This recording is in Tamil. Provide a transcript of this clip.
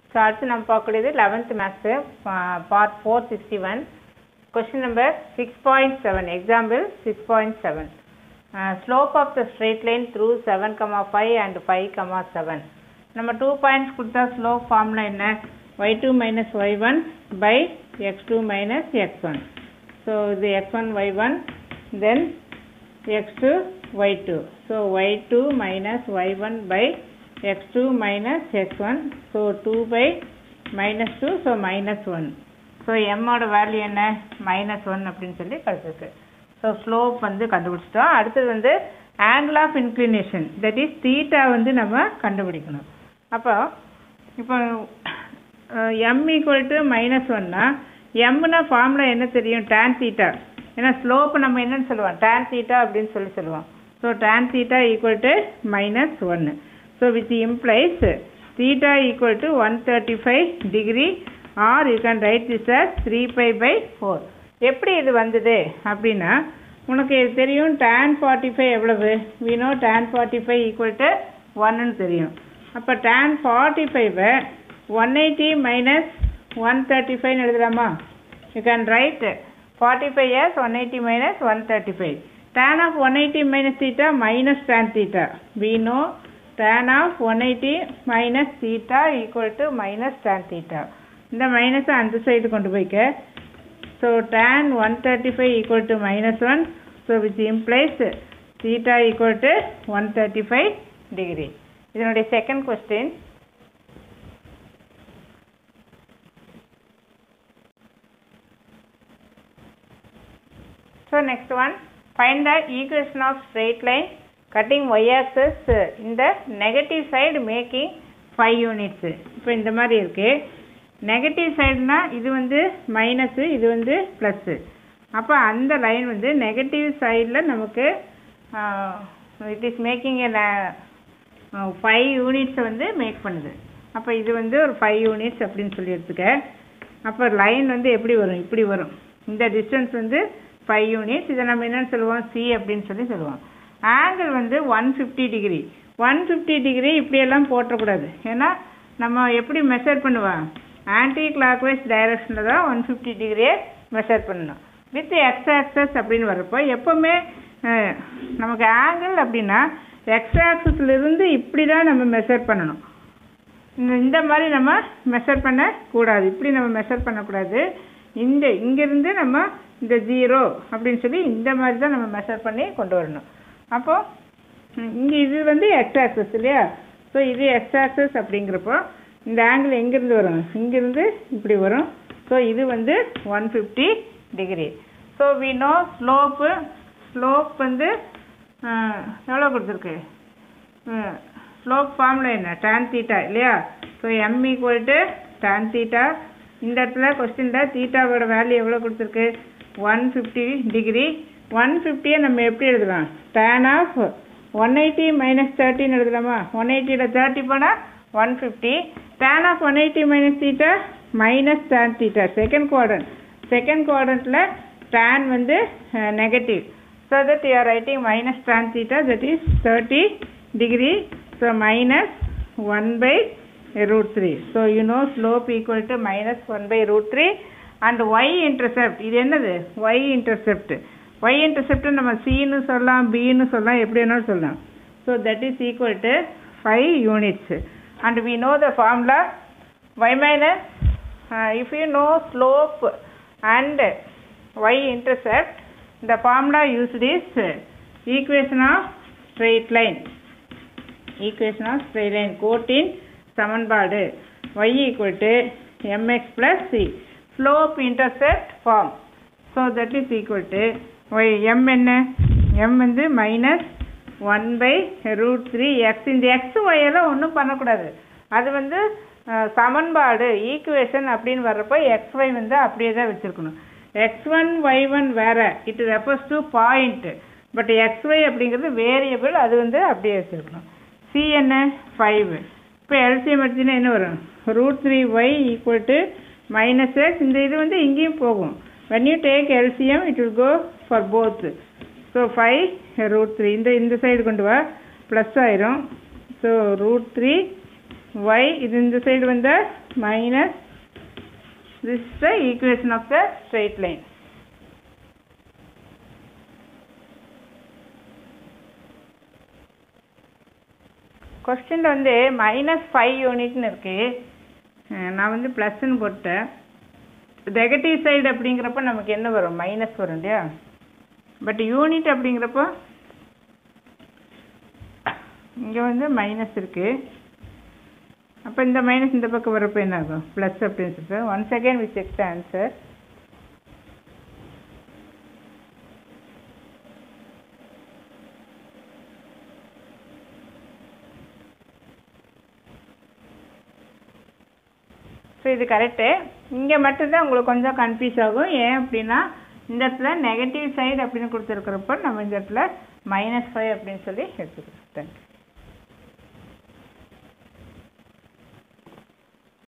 ஸோ அடுத்து நம்ம பார்க்கக்கூடியது eleventh maths part four sixty one question number six point seven example six point seven slope of the straight line through seven comma five and five comma seven நம்ம டூ பாயிண்ட்ஸ் கொடுத்தா ஸ்லோப் ஃபார்முலா என்ன y two minus y one by x two minus x one so இது x one y one then x2 y2 so y2 minus y1 by x2 minus x1 so 2 by minus 2 so minus 1 so m ஓட வேல்யூ என்ன minus 1 அப்படின்னு சொல்லி கிடச்சிருக்கு ஸோ ஸ்லோப் வந்து கண்டுபிடிச்சிட்டோம் அடுத்தது வந்து angle of inclination that is theta வந்து நம்ம கண்டுபிடிக்கணும் அப்போ இப்போ எம் ஈக்குவல் டு மைனஸ் ஒன்னா எம்னா ஃபார்முலா என்ன தெரியும் tan தீட்டா ஏன்னா ஸ்லோப் நம்ம என்னன்னு சொல்லுவோம் tan தீட்டா அப்படின்னு சொல்லி சொல்லுவோம் so tan theta equal to minus ஒன்று so with implies theta equal to one thirty five degree or you can write this as three five by four எப்படி இது வந்தது அப்படின்னா உனக்கு இது தெரியும் tan ஃபார்ட்டி ஃபைவ் எவ்வளவு வினோ tan forty five equal to ஒன்னு தெரியும் அப்போ tan ஃபார்ட்டி ஃபைவை one eighty minus one thirty ஃபைவ்னு எழுதலாமா you can write 45 as 180 minus 135. Tan of 180 minus theta minus tan theta. We know tan of 180 minus theta equal to minus tan theta. இந்த மைனஸை அந்த சைடு கொண்டு போய்க்க so tan 135 equal to minus 1. So which implies theta equal to 135 degree. இதனுடைய second question So next one, find the equation of straight line cutting y-axis in the negative side making 5 units. இப்போ இந்த மாதிரி இருக்கு நெகட்டிவ் சைடுனா இது வந்து மைனஸு இது வந்து ப்ளஸ்ஸு அப்போ அந்த லைன் வந்து நெகட்டிவ் சைடில் நமக்கு it is making a five யூனிட்ஸை வந்து மேக் பண்ணுது அப்போ இது வந்து ஒரு ஃபைவ் யூனிட்ஸ் அப்படின்னு சொல்லி எடுத்துக்க அப்போ லைன் வந்து எப்படி வரும் இப்படி வரும் இந்த டிஸ்டன்ஸ் வந்து ஃபைவ் யூனிட்ஸ் இதை நம்ம என்னென்னு சொல்லுவோம் சி அப்படின்னு சொல்லி சொல்லுவோம் ஆங்கிள் வந்து one fifty degree one fifty degree இப்படியெல்லாம் போட்டக்கூடாது ஏன்னா நம்ம எப்படி மெஷர் பண்ணுவோம் ஆன்டி கிளாக் வைஸ் டைரக்ஷனில் தான் ஒன் ஃபிஃப்டி டிகிரியை மெஷர் பண்ணணும் வித் எக்ஸ் ஆக்சஸ் அப்படின்னு வரப்போ எப்போவுமே நமக்கு ஆங்கிள் அப்படின்னா எக்ஸ் ஆக்சஸ்லேருந்து இப்படி தான் நம்ம மெஷர் பண்ணணும் இந்த மாதிரி நம்ம மெஷர் பண்ணக்கூடாது இப்படி நம்ம மெஷர் பண்ணக்கூடாது இந்த இங்கேருந்து நம்ம இந்த ஜீரோ அப்படின்னு சொல்லி இந்த மாதிரி தான் நம்ம மெஷர் பண்ணி கொண்டு வரணும் அப்போது இங்கே இது வந்து எக்ஸ் ஆக்சஸ் இல்லையா ஸோ இது எக்ஸ் ஆக்சஸ் அப்படிங்கிறப்போ இந்த ஆங்கிள் எங்கேருந்து வரும் இங்கேருந்து இப்படி வரும் ஸோ இது வந்து one fifty degree so we know slope slope வந்து எவ்வளோ கொடுத்துருக்கு ஸ்லோப் ஃபார்முலா என்ன டேன் தீட்டா இல்லையா so m equal to tan theta இந்த இடத்துல கொஸ்டினில் தீட்டாவோட வேல்யூ எவ்வளோ கொடுத்துருக்கு ஒன் ஃபிஃப்டி டிகிரி ஒன் ஃபிஃப்டியை நம்ம எப்படி எழுதலாம் tan of one eighty minus தேர்ட்டின்னு எழுதலாமா ஒன் எயிட்டியில் தேர்ட்டி போனால் one fifty tan of one eighty minus theta minus tan theta second quadrant second குவாட்ரண்ட்டில் டேன் வந்து negative so that you are writing minus tan theta that is thirty degree so minus one by root 3. So you know slope equal to minus 1 by root 3 and y intercept இது என்னது y intercept y intercept நம்ம cன்னு சொல்லலாம் bன்னு சொல்லலாம் எப்படி வேணாலும் சொல்லலாம் so that is equal to 5 units and we know the formula y minus uh, if you know slope and y intercept the formula used is equation of straight line equation of straight line கோட்டின் சமன்பாடு y equal to mx plus c slope intercept form so that is equal to y m என்ன m வந்து minus 1 by root 3 x இந்த x y எல்லாம் ஒன்றும் பண்ணக்கூடாது அது வந்து சமன்பாடு ஈக்குவேஷன் அப்படின்னு வர்றப்போ எக்ஸ் ஒய் வந்து அப்படியே தான் வச்சுருக்கணும் எக்ஸ் ஒன் ஒய் ஒன் வேற it refers to point but x y அப்படிங்கிறது வேரியபிள் அது வந்து அப்படியே வச்சுருக்கணும் சி என்ன ஃபைவ் இப்போ எல்சிஎம் எடுத்தீங்கன்னா என்ன வரும் root three y equal to minus x இந்த இது வந்து இங்கேயும் போகும் when you take LCM it will go for both so five root three இந்த இந்த சைடு கொண்டு வா ப்ளஸ் ஆயிரும் ஸோ ரூட் த்ரீ y இது இந்த சைடு வந்தா minus this is the equation of the straight line கொஸ்டினில் வந்து மைனஸ் ஃபைவ் யூனிட்னு இருக்குது நான் வந்து ப்ளஸ்ன்னு போட்டேன் நெகட்டிவ் சைடு அப்படிங்கிறப்ப நமக்கு என்ன வரும் மைனஸ் வரும் இல்லையா பட் யூனிட் அப்படிங்கிறப்போ இங்கே வந்து மைனஸ் இருக்குது அப்போ இந்த மைனஸ் இந்த பக்கம் வரப்போ என்ன ஆகும் ப்ளஸ் அப்படின்னு சொல்லிட்டு one second we check the answer so இது கரெக்டு இங்கே மட்டும்தான் உங்களுக்கு கொஞ்சம் கன்ஃபியூஸ் ஆகும் ஏன் அப்படின்னா இந்த இடத்துல நெகட்டிவ் சைடு அப்படின்னு கொடுத்துருக்குறப்போ நம்ம இந்த இடத்துல மைனஸ் ஃபைவ் அப்படின்னு சொல்லி எடுத்துக்கிறோம் தேங்க்யூ